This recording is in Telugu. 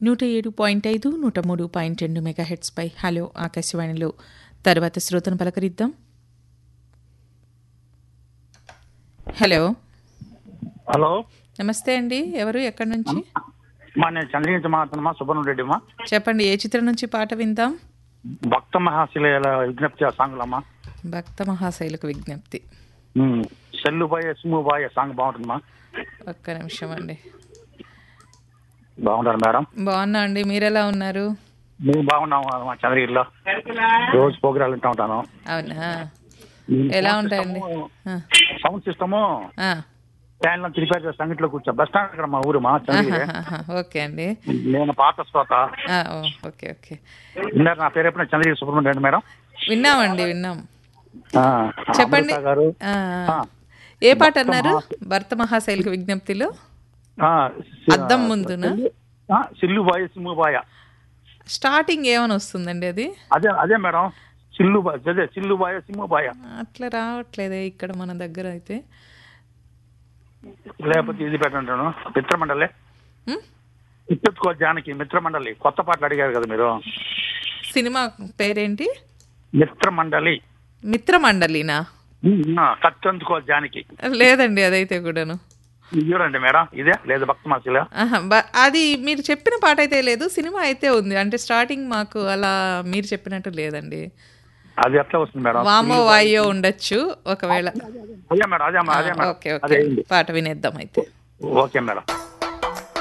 నూట ఏడు పాయింట్ ఐదు నూట మూడు పాయింట్ రెండు మెగా హెడ్స్పై హలో ఆకాశవాణిలో తర్వాత శ్రోతను పలకరిద్దాం హలో హలో నమస్తే అండి ఎవరు ఎక్కడి నుంచి మా నేను చంద్రగించి మాట్లాడుతున్నా సుబ్రహ్మణ్య రెడ్డి అమ్మా చెప్పండి ఏ చిత్రం నుంచి పాట విందాం భక్త మహాశిల విజ్ఞప్తి ఆ సాంగ్లమ్మా భక్త మహాశైలకు విజ్ఞప్తి సెల్లు బాయ్ సుము బాయ్ సాంగ్ బాగుంటుందమ్మా ఒక్క నిమిషం అండి బాగుంటారు మేడం బాగున్నా అండి మీరెలా ఉన్నారు మేము బాగున్నాము మా చంద్రగిరిలో రోజు ప్రోగ్రాలు వింటూ ఉంటాను అవునా ఎలా ఉంటాయండి ఆ, సౌండ్ సిస్టము ఆ, ఫ్యాన్ లో రిపేర్ చేసే సంగట్లో కూర్చో బస్ స్టాండ్ ఇక్కడ మా ఊరు మా చంద్రగిరి ఆహాహాహా, ఓకే అండి నేను పాత శ్రోత ఆ, ఓ, ఓకే ఓకే విన్నారు నా పేరు ఎప్పుడు చంద్రగిరి సుబ్రహ్మణ్య రెడ్డి మేడం విన్నామండి విన్నాం ఆ, చెప్పండి అమృత గారు ఆ, ఆ. ఏ పాట అన్నారు భర్త మహాశైలికి విజ్ఞప్తిలో ఆ, అద్దం ముందున ఆ, సిల్లు బాయ్ సుము బాయ్ స్టార్టింగ్ ఏమని వస్తుందండి అది అదే అదే మేడం చిల్లు బాయ్ అదే చిల్లు బాయ్ సిమ్ము బాయ్ అట్లా రావట్లేదే ఇక్కడ మన దగ్గర అయితే లేకపోతే ఇది పెట్టంటాను మిత్రమండలి ఉమ్, ఇచ్చెత్తుకో జానకి మిత్రమండలి కొత్త పాటలు అడిగారు కదా మీరు సినిమా పేరేంటి మిత్రమండలి మిత్రమండలినా కత్తందుకో జానకి లేదండి అదైతే కూడాను చూడండి మేడం ఇదే లేదు భక్త మాసిల ఆహా, బ- అది మీరు చెప్పిన పాట అయితే లేదు సినిమా అయితే ఉంది అంటే స్టార్టింగ్ మాకు అలా మీరు చెప్పినట్టు లేదండి అది ఎట్లా వస్తుంది మేడం వామో వాయో ఉండొచ్చు ఒకవేళ అదే మేడం అదే మేడం, అదే మేడం ఓకే అదే ఓకే పాట వినేద్దాం అయితే ఓకే మేడం